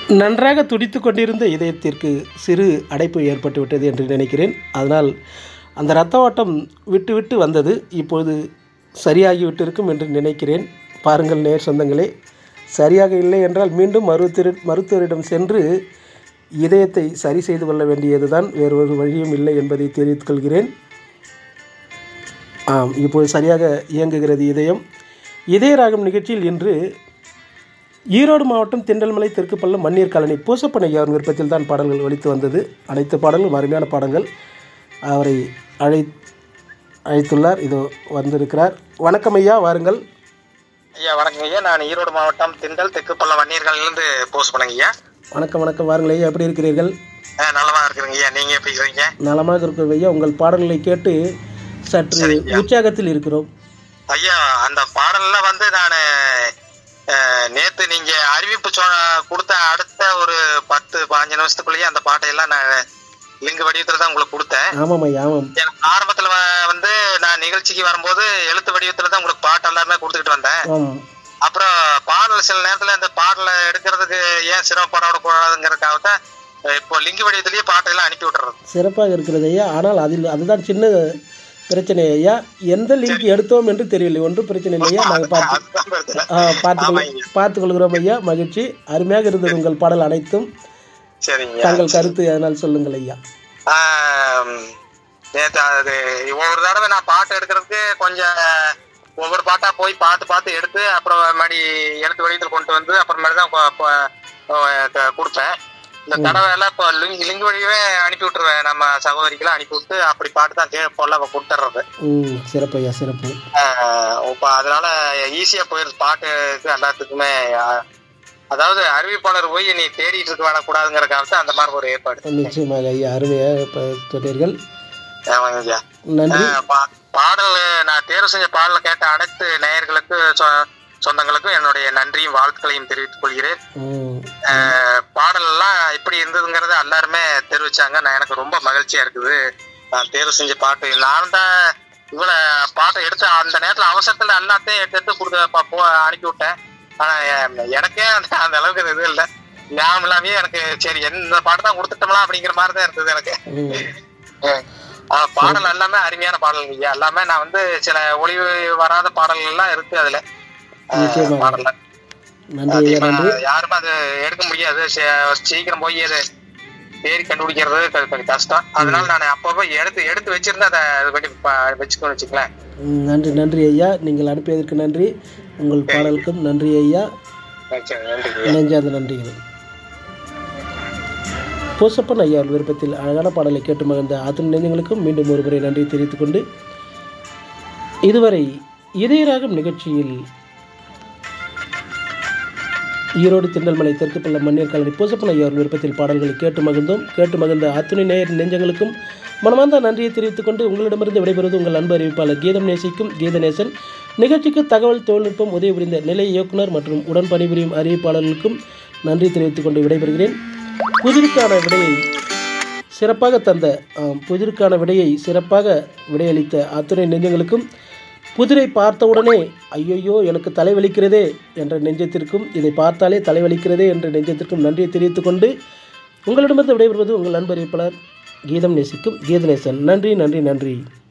நன்றாக துடித்து கொண்டிருந்த இதயத்திற்கு சிறு அடைப்பு ஏற்பட்டுவிட்டது என்று நினைக்கிறேன் அதனால் அந்த இரத்த ஓட்டம் விட்டு விட்டு வந்தது இப்பொழுது சரியாகிவிட்டிருக்கும் என்று நினைக்கிறேன் பாருங்கள் நேர் சொந்தங்களே சரியாக இல்லை என்றால் மீண்டும் மருத்துவ மருத்துவரிடம் சென்று இதயத்தை சரி செய்து கொள்ள வேண்டியதுதான் வேறு ஒரு வழியும் இல்லை என்பதை தெரிவித்துக் கொள்கிறேன் ஆம் இப்போது சரியாக இயங்குகிறது இதயம் இதய ராகம் நிகழ்ச்சியில் இன்று ஈரோடு மாவட்டம் திண்டல்மலை தெற்கு பள்ளம் மண்ணீர் காலனி பூசப்பன் ஐயாவின் விருப்பத்தில் தான் பாடல்கள் ஒலித்து வந்தது அனைத்து பாடல்களும் அருமையான பாடல்கள் அவரை அழை அழைத்துள்ளார் இதோ வந்திருக்கிறார் வணக்கம் ஐயா வாருங்கள் ஐயா வணக்கம் ஐயா நான் ஈரோடு மாவட்டம் திண்டல் தெற்குப்பள்ளம் வன்னியர்களிலிருந்து போஸ்ட் பண்ணுங்க ஐயா வணக்கம் வணக்கம் வாருங்கள் ஐயா எப்படி இருக்கிறீர்கள் ஆ, நலமா இருக்கிறேங்க ஐயா நீங்க எப்படி இருக்கிறீங்க நலமாக இருக்கிறோம் ஐயா உங்கள் பாடல்களை கேட்டு சற்று சரிங்க. உற்சாகத்தில் இருக்கிறோம் ஐயா அந்த பாடல்ல வந்து நான் நேத்து நீங்க அறிவிப்பு சொ கொடுத்த அடுத்த ஒரு பத்து பாஞ்சு நிமிஷத்துக்குள்ளேயே அந்த பாட்டையெல்லாம் நான் லிங்க் வடிவத்துல தான் உங்களுக்கு கொடுத்தேன் ஆமாம் ஐயா ஆமாம் எனக்கு ஆரம்பத்துல வ- வந்து நான் நிகழ்ச்சிக்கு வரும்போது எழுத்து வடிவத்துல தான் உங்களுக்கு பாட்டு எல்லாமே கொடுத்துக்கிட்டு வந்தேன் ஆமாம் அப்புறம் பாடல் சில நேரத்துல இந்த பாடலை எடுக்கிறதுக்கு ஏன் சிரமப்பட கூடாதுங்கிறதுக்காக தான் இப்போ லிங்க் வடிவத்திலேயே பாட்டெல்லாம் அனுப்பி விட்டுறது சிறப்பாக இருக்கிறது ஐயா ஆனால் அதில் அதுதான் சின்ன பிரச்சனை ஐயா எந்த லிங்க் எடுத்தோம் என்று தெரியவில்லை ஒன்றும் பிரச்சனை இல்லை ஐயா நாங்கள் பார்த்து அதுதான் பிரச்சனை. ஆ, பார்த்துக்கொள் ஆமாங்க. பார்த்துக் கொள்கிறோம் ஐயா மகிழ்ச்சி அருமையாக இருந்தது உங்கள் பாடல் அனைத்தும் சரிங்க தங்கள் கருத்து அதனால் சொல்லுங்கள் ஐயா ஆம், நேத்து அது ஒவ்வொரு தடவை நான் பாட்டு எடுக்கிறதுக்கு கொஞ்சம் ஒவ்வொரு பாட்டா போய் பார்த்து பார்த்து எடுத்து அப்புறம் மறுபடி எழுத்து வடிவத்தில் கொண்டு வந்து அப்புறமேல தான் கொ- கொ- கொ- கொடுப்பேன் இந்த தடவை எல்லாம் இப்போ லிங்க் லிங்க் வழியவே அனுப்பி விட்டுருவேன் நம்ம சகோதரிக்கெல்லாம் அனுப்பி விட்டு அப்படி பாட்டு தான் கே போல கொடுத்துட்றது ம் சிறப்பு ஐயா சிறப்பு இப்போ அதனால ஈஸியா போயிருது பாட்டு எல்லாத்துக்குமே ஆஹ், அதாவது அறிவிப்பாளர் போய் நீ தேடிட்டு இருக்க வேணக்கூடாதுங்கிறக்காக தான் அந்த மாதிரி ஒரு ஏற்பாடு நிச்சயமாக ஐயா அருமையாக இப்போ சொன்னீர்கள் ஆமாங்க ஐயா நன்றி ஆஹ் பா- பாடல் நான் தேர்வு செஞ்ச பாடலை கேட்ட அனைத்து நேயர்களுக்கு சொ- சொந்தங்களுக்கும் என்னுடைய நன்றியும் வாழ்த்துக்களையும் தெரிவித்துக் கொள்கிறேன் ம் ஆஹ் பாடல் எல்லாம் எப்படி இருந்ததுங்கிறத எல்லாருமே தெரிவிச்சாங்க நான் எனக்கு ரொம்ப மகிழ்ச்சியா இருக்குது நான் தேர்வு செஞ்ச பாட்டு நானும் தான் இவ்வளவு பாட்டை எடுத்து அந்த நேரத்துல அவசரத்துல எல்லாத்தையும் எடுத்து எடுத்து கொடுத்து ப- போ- அனுப்பி விட்டேன் ஆனா எ- எனக்கே அந்த அந்த அளவுக்கு இது இல்லை ஞாபகம் இல்லாமே எனக்கு சரி என்ன பாட்டு தான் கொடுத்துட்டோம்லாம் அப்படிங்கிற மாதிரி தான் இருந்தது எனக்கு ம் ஆ, பாடல் எல்லாமே அருமையான பாடல்கள் ஐயா எல்லாமே நான் வந்து சில ஒளிவு வராத பாடல்கள் எல்லாம் இருக்கு அதுல ஆ, நிச்சயமாக. பாடல்ல நன்றி ஐயா அதிகமா நன்றி யாருமே அது எடுக்க முடியாது சீ- சீக்கிரம் போய் அது தேடி கண்டுபிடிக்கிறது கொ- கொஞ்சம் கஷ்டம் அதனால நான் அப்பப்போ எடுத்து எடுத்து வச்சிருந்து அதை இது பண்ணி ப- வச்சுக்கணும்னு வச்சுங்களேன் ம், நன்றி நன்றி ஐயா நீங்கள் அனுப்பியதற்கு நன்றி உங்கள் பாடலுக்கும் நன்றி ஐயா சரி, நன்றி ஐயா. நெஞ்சார்ந்த நன்றிகள் பூசப்பன் ஐயா விருப்பத்தில் அழகான பாடலை கேட்டு மகிழ்ந்த அத்தனை நெஞ்சங்களுக்கும் மீண்டும் ஒரு முறை நன்றி தெரிவித்துக் கொண்டு இதுவரை இதயராகம் நிகழ்ச்சியில் ஈரோடு திண்டல்மலை தெற்கு பள்ளம் மண்ணீர் காலனி பூசப்பன் ஐயா விருப்பத்தில் பாடல்களை கேட்டு மகிழ்ந்தோம் கேட்டு மகிழ்ந்த அத்துணை நேயர் நெஞ்சங்களுக்கும் மனமார்ந்த நன்றியை தெரிவித்துக் கொண்டு உங்களிடமிருந்து விடைபெறுவது உங்கள் அன்பு அறிவிப்பாளர் கீதம் நேசிக்கும் கீதநேசன் நிகழ்ச்சிக்கு தகவல் தொழில்நுட்பம் உதவி புரிந்த நிலை இயக்குனர் மற்றும் உடன் பணிபுரியும் அறிவிப்பாளர்களுக்கும் நன்றி தெரிவித்துக் கொண்டு விடைபெறுகிறேன் புதிருக்கான விடையை சிறப்பாக தந்த ஆம், புதிருக்கான விடையை சிறப்பாக விடையளித்த அத்துணை நெஞ்சங்களுக்கும் புதிரை பார்த்தவுடனே ஐயையோ எனக்கு தலைவலிக்கிறதே என்ற நெஞ்சத்திற்கும் இதை பார்த்தாலே தலைவலிக்கிறதே என்ற நெஞ்சத்திற்கும் நன்றியை தெரிவித்துக் கொண்டு உங்களிடமிருந்து விடைபெறுவது உங்கள் நண்பர் அறிவிப்பாளர் கீதம் நேசிக்கும் கீதநேசன் நன்றி நன்றி நன்றி